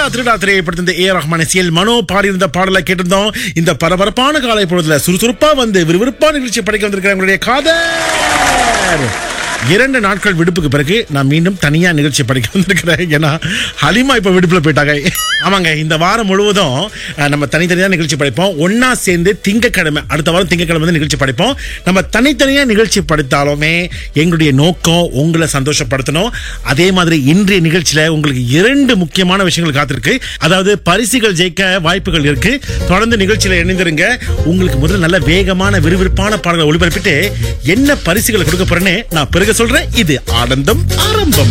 திருடா திரையப்படுத்த ஏ ரஹ்மான் எல் மனோ பாடியிருந்த பாடலை கேட்டிருந்தோம் இந்த பரபரப்பான காலை பொழுதுல சுறுசுறுப்பா வந்து விறுவிறுப்பான நிகழ்ச்சி படைக்க வந்திருக்கிறவங்களுடைய காதல் இரண்டு நாட்கள் விடுப்புக்கு பிறகு நான் மீண்டும் தனியா நிகழ்ச்சி படிக்க வந்திருக்கிறேன் ஏன்னா ஹலிமா இப்ப விடுப்புல போயிட்டாங்க ஆமாங்க இந்த வாரம் முழுவதும் அஹ், நம்ம தனித்தனியா நிகழ்ச்சி படைப்போம் ஒன்னா சேர்ந்து திங்கக்கிழமை அடுத்த வாரம் திங்கக்கிழமை வந்து நிகழ்ச்சி படைப்போம் நம்ம தனித்தனியா நிகழ்ச்சி படைத்தாலுமே எங்களுடைய நோக்கம் உங்களை சந்தோஷப்படுத்தணும் அதே மாதிரி இன்றைய நிகழ்ச்சியில உங்களுக்கு இரண்டு முக்கியமான விஷயங்கள் காத்திருக்கு அதாவது பரிசுகள் ஜெயிக்க வாய்ப்புகள் இருக்கு தொடர்ந்து நிகழ்ச்சியில இணைந்திருங்க உங்களுக்கு முதல்ல நல்ல வேகமான விறுவிறுப்பான பாடல்களை ஒளிபரப்பிட்டு என்ன பரிசுகளை கொடுக்க போறேன்னு நான் பிறகு சொல்றேன் இது ஆனந்தம் ஆரம்பம்